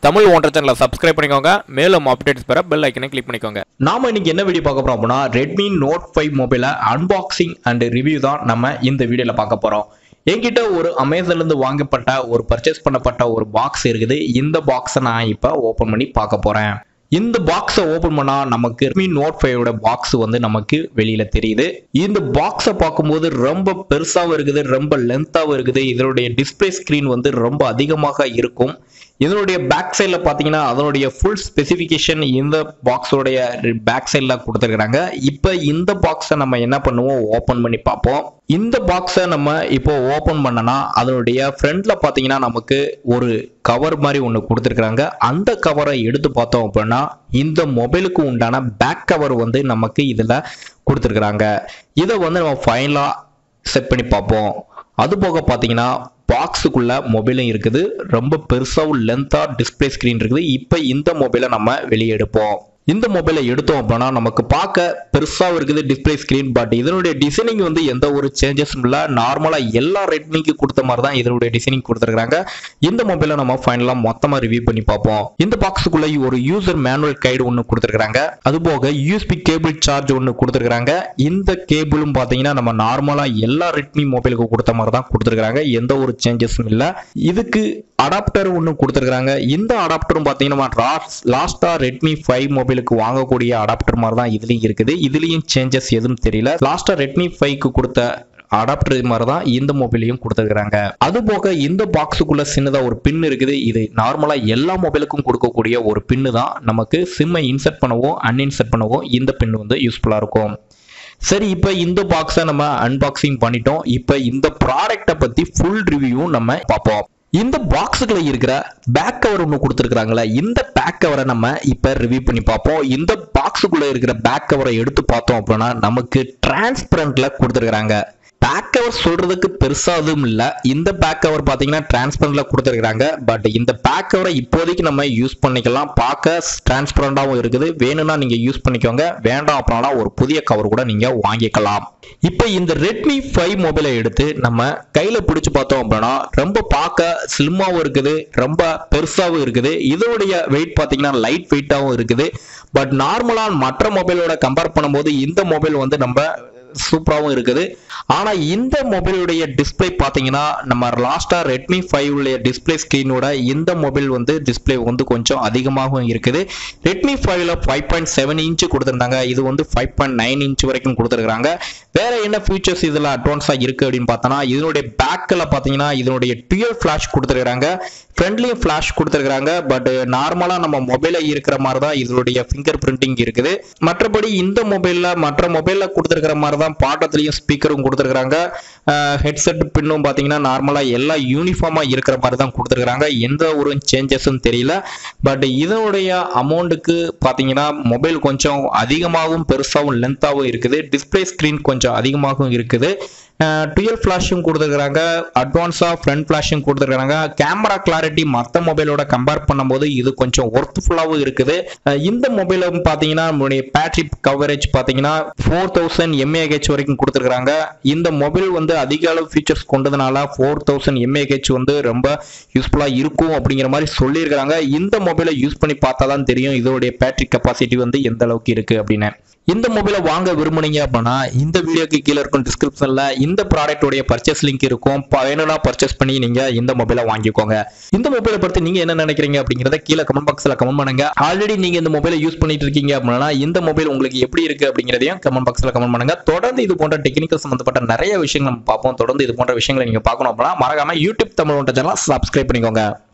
தமிழ் ஒன்றரை சேனலை சப்ஸ்கிரைப் பண்ணிக்கோங்க மேலும் அப்டேட்ஸ் பெற பெல் ஐக்கனை கிளிக் பண்ணிக்கோங்க நாம இன்னைக்கு என்ன வீடியோ பார்க்க போறோம் அப்படின்னா ரெட்மி நோட் ஃபைவ் மொபைலை அன்பாக்சிங் அண்ட் ரிவ்யூ தான் நம்ம இந்த வீடியோல பார்க்க போறோம் என்கிட்ட ஒரு அமேசான்ல இருந்து வாங்கப்பட்ட ஒரு பர்ச்சேஸ் பண்ணப்பட்ட ஒரு பாக்ஸ் இருக்குது இந்த பாக்ஸை நான் இப்போ ஓபன் பண்ணி பார்க்க போறேன் இந்த பாக்ஸை ஓபன் பண்ணா நமக்கு ரெட்மி நோட் ஃபைவோட பாக்ஸ் வந்து நமக்கு வெளியில தெரியுது இந்த பாக்ஸை பார்க்கும்போது ரொம்ப பெருசாவும் இருக்குது ரொம்ப லென்த்தாவும் இருக்குது இதனுடைய டிஸ்பிளே ஸ்கிரீன் வந்து ரொம்ப அதிகமாக இருக்கும் இதனுடைய பேக் சைடில் பார்த்தீங்கன்னா அதனுடைய ஃபுல் ஸ்பெசிஃபிகேஷன் இந்த பாக்ஸோடைய பேக் சைடில் கொடுத்துருக்குறாங்க இப்போ இந்த பாக்ஸை நம்ம என்ன பண்ணுவோம் ஓப்பன் பண்ணி பார்ப்போம் இந்த பாக்ஸை நம்ம இப்போ ஓப்பன் பண்ணனா அதனுடைய ஃப்ரண்ட்ல பார்த்தீங்கன்னா நமக்கு ஒரு கவர் மாதிரி ஒன்று கொடுத்துருக்குறாங்க அந்த கவரை எடுத்து பார்த்தோம் அப்படின்னா இந்த மொபைலுக்கு உண்டான பேக் கவர் வந்து நமக்கு இதில் கொடுத்துருக்குறாங்க இதை வந்து நம்ம ஃபைனலாக செட் பண்ணி பார்ப்போம் அது போக பார்த்தீங்கன்னா பாக்ஸுக்குள்ள மொபைலும் இருக்குது ரொம்ப பெருசாகவும் லென்த்தாக டிஸ்பிளே ஸ்க்ரீன் இருக்குது இப்போ இந்த மொபைலை நம்ம வெளியே எடுப்போம் இந்த மொபைலை எடுத்தோம் அப்படின்னா நமக்கு பார்க்க பெருசாகவும் இருக்குது டிஸ்பிளே ஸ்க்ரீன் பட் இதனுடைய டிசைனிங் வந்து எந்த ஒரு சேஞ்சஸும் இல்லை நார்மலாக எல்லா ரெட்மிக்கு கொடுத்த மாதிரி தான் இதனுடைய டிசைனிங் கொடுத்துருக்காங்க இந்த மொபைலை நம்ம ஃபைனலாக மொத்தமாக ரிவ்யூ பண்ணி பார்ப்போம் இந்த பாக்ஸுக்குள்ள ஒரு யூசர் மேனுவல் கைடு ஒன்று கொடுத்துருக்காங்க அது போக யூஎஸ்பி கேபிள் சார்ஜ் ஒன்று கொடுத்துருக்காங்க இந்த கேபிளும் பார்த்தீங்கன்னா நம்ம நார்மலாக எல்லா ரெட்மி மொபைலுக்கு கொடுத்த மாதிரி தான் கொடுத்துருக்காங்க எந்த ஒரு சேஞ்சஸும் இல்லை இதுக்கு அடாப்டர் ஒன்று கொடுத்துருக்காங்க இந்த அடாப்டரும் பார்த்தீங்கன்னா லாஸ்டா ரெட்மி ஃபைவ் மொபைலுக்கு வாங்கக்கூடிய அடாப்டர் மாதிரி தான் இதுலயும் இருக்குது இதுலயும் சேஞ்சஸ் எதுவும் தெரியல லாஸ்டா ரெட்மி ஃபைவ்க்கு கொடுத்த அடாப்டர் மாதிரி தான் இந்த மொபைலையும் கொடுத்துருக்காங்க அது போக இந்த பாக்ஸுக்குள்ள சின்னதா ஒரு பின் இருக்குது இது நார்மலா எல்லா மொபைலுக்கும் கொடுக்கக்கூடிய ஒரு பின்னு தான் நமக்கு சிம்மை இன்சர்ட் பண்ணவும் அன்இன்சர்ட் பண்ணவும் இந்த பின் வந்து யூஸ்ஃபுல்லா இருக்கும் சரி இப்போ இந்த பாக்ஸை நம்ம அன்பாக்சிங் பண்ணிட்டோம் இப்போ இந்த ப்ராடக்ட்டை பத்தி ஃபுல் ரிவ்யூ நம்ம பார்ப்போம் இந்த பாக்ஸுக்குள்ள இருக்கிற பேக் கவர் ஒன்று கொடுத்துருக்காங்களே இந்த பேக் கவரை நம்ம இப்போ ரிவ்யூ பண்ணி பார்ப்போம் இந்த பாக்ஸுக்குள்ள இருக்கிற பேக் கவரை எடுத்து பார்த்தோம் அப்படின்னா நமக்கு டிரான்ஸ்பரண்ட்ல கொடுத்துருக்காங்க பேக் கவர் சொல்றதுக்கு பெருசா எதுவும் இல்ல இந்த பேக் கவர் பாத்தீங்கன்னா டிரான்ஸ்பரண்ட்ல கொடுத்துருக்காங்க பட் இந்த பேக் கவரை இப்போதைக்கு நம்ம யூஸ் பண்ணிக்கலாம் பார்க்க டிரான்ஸ்பரண்டாவும் இருக்குது வேணும்னா நீங்க யூஸ் பண்ணிக்கோங்க வேண்டாம் அப்படின்னா ஒரு புதிய கவர் கூட நீங்க வாங்கிக்கலாம் இப்போ இந்த ரெட்மி ஃபைவ் மொபைலை எடுத்து நம்ம கையில பிடிச்சு பார்த்தோம் அப்படின்னா ரொம்ப பார்க்க ஸ்லிம்மாவும் இருக்குது ரொம்ப பெருசாவும் இருக்குது இதோடைய வெயிட் பாத்தீங்கன்னா லைட் வெயிட்டாவும் இருக்குது பட் நார்மலா மற்ற மொபைலோட கம்பேர் பண்ணும்போது இந்த மொபைல் வந்து நம்ம சூப்பராகவும் இருக்குது ஆனால் இந்த மொபைலுடைய டிஸ்பிளே பார்த்தீங்கன்னா நம்ம லாஸ்ட்டாக ரெட்மி ஃபைவ் உடைய டிஸ்பிளே ஸ்க்ரீனோட இந்த மொபைல் வந்து டிஸ்பிளே வந்து கொஞ்சம் அதிகமாகவும் இருக்குது ரெட்மி ஃபைவ்ல ஃபைவ் பாயிண்ட் செவன் இன்ச்சு கொடுத்துருந்தாங்க இது வந்து ஃபைவ் பாயிண்ட் நைன் இன்ச் வரைக்கும் கொடுத்துருக்காங்க வேற என்ன ஃபீச்சர்ஸ் இதில் அட்வான்ஸாக இருக்கு அப்படின்னு பார்த்தோன்னா இதனுடைய பேக்கில் பார்த்தீங்கன்னா இதனுடைய டுயல் ஃப்ளாஷ் கொடுத்துருக்காங்க ஃப்ரண்ட்லியும் ஃப்ளாஷ் கொடுத்துருக்காங்க பட் நார்மலாக நம்ம மொபைலில் இருக்கிற மாதிரி தான் இதனுடைய ஃபிங்கர் பிரிண்டிங் இருக்குது மற்றபடி இந்த மொபைலில் மற்ற மொபைலில் கொடுத்துருக்கிற மாதிரி தான் பாட்டத்துலேயும் ஸ்பீக்கரும் கொடுத்துருக்காங்க ஹெட்செட் பின்னும் பார்த்தீங்கன்னா நார்மலாக எல்லாம் யூனிஃபார்மாக இருக்கிற மாதிரி தான் கொடுத்துருக்காங்க எந்த ஒரு சேஞ்சஸும் தெரியல பட் இதனுடைய அமௌண்ட்டுக்கு பார்த்தீங்கன்னா மொபைல் கொஞ்சம் அதிகமாகவும் பெருசாகவும் லென்த்தாகவும் இருக்குது டிஸ்பிளே ஸ்க்ரீன் கொஞ்சம் அதிகமாகவும் இருக்குது டுயல் ஃப்ளாஷும் கொடுத்துருக்காங்க அட்வான்ஸாக ஃப்ரண்ட் ஃப்ளாஷும் கொடுத்துருக்காங்க கேமரா கிளாரிட்டி மற்ற மொபைலோட கம்பேர் பண்ணும்போது இது கொஞ்சம் ஒர்த்ஃபுல்லாகவும் இருக்குது அஹ் இந்த மொபைல பார்த்தீங்கன்னா நம்மளுடைய பேட்டரி கவரேஜ் பார்த்தீங்கன்னா ஃபோர் தௌசண்ட் எம்ஏஹெச் வரைக்கும் கொடுத்துருக்காங்க இந்த மொபைல் வந்து அதிக அளவு ஃபீச்சர்ஸ் கொண்டதுனால ஃபோர் தௌசண்ட் எம்ஏஹெச் வந்து ரொம்ப யூஸ்ஃபுல்லாக இருக்கும் அப்படிங்கிற மாதிரி சொல்லியிருக்காங்க இந்த மொபைலை யூஸ் பண்ணி பார்த்தா தான் தெரியும் இதோடைய பேட்டரி கெப்பாசிட்டி வந்து எந்த அளவுக்கு இருக்கு அப்படின்னு இந்த மொபைலை வாங்க விரும்புனீங்க அப்படின்னா இந்த வீடியோக்கு கீழே இருக்கும் டிஸ்கிரிப்ஷன்ல இந்த ப்ராடக்டோடைய பர்ச்சேஸ் லிங்க் இருக்கும் ப- வேணும்னா பர்ச்சேஸ் பண்ணி நீங்க இந்த மொபைலை வாங்கிக்கோங்க இந்த மொபைலை பத்தி நீங்க என்ன நினைக்கிறீங்க அப்படிங்கறத கீழே கமெண்ட் பாக்ஸ்ல கமெண்ட் பண்ணுங்க ஆல்ரெடி நீங்க இந்த மொபைலை யூஸ் பண்ணிட்டு இருக்கீங்க அப்படின்னா இந்த மொபைல் உங்களுக்கு எப்படி இருக்கு அப்படிங்கறதையும் கமெண்ட் பாக்ஸ்ல கமெண்ட் பண்ணுங்க தொடர்ந்து இது போன்ற டெக்னிக்கல் சம்பந்தப்பட்ட நிறைய விஷயங்கள் நம்ம பார்ப்போம் தொடர்ந்து இது போன்ற விஷயங்களை நீங்க பார்க்கணும் அப்படின்னா மறக்காம யூடியூப் தமிழ் ஒன்ற சேனல் சப்ஸ்கிரைப் பண்ணிக்கோங்க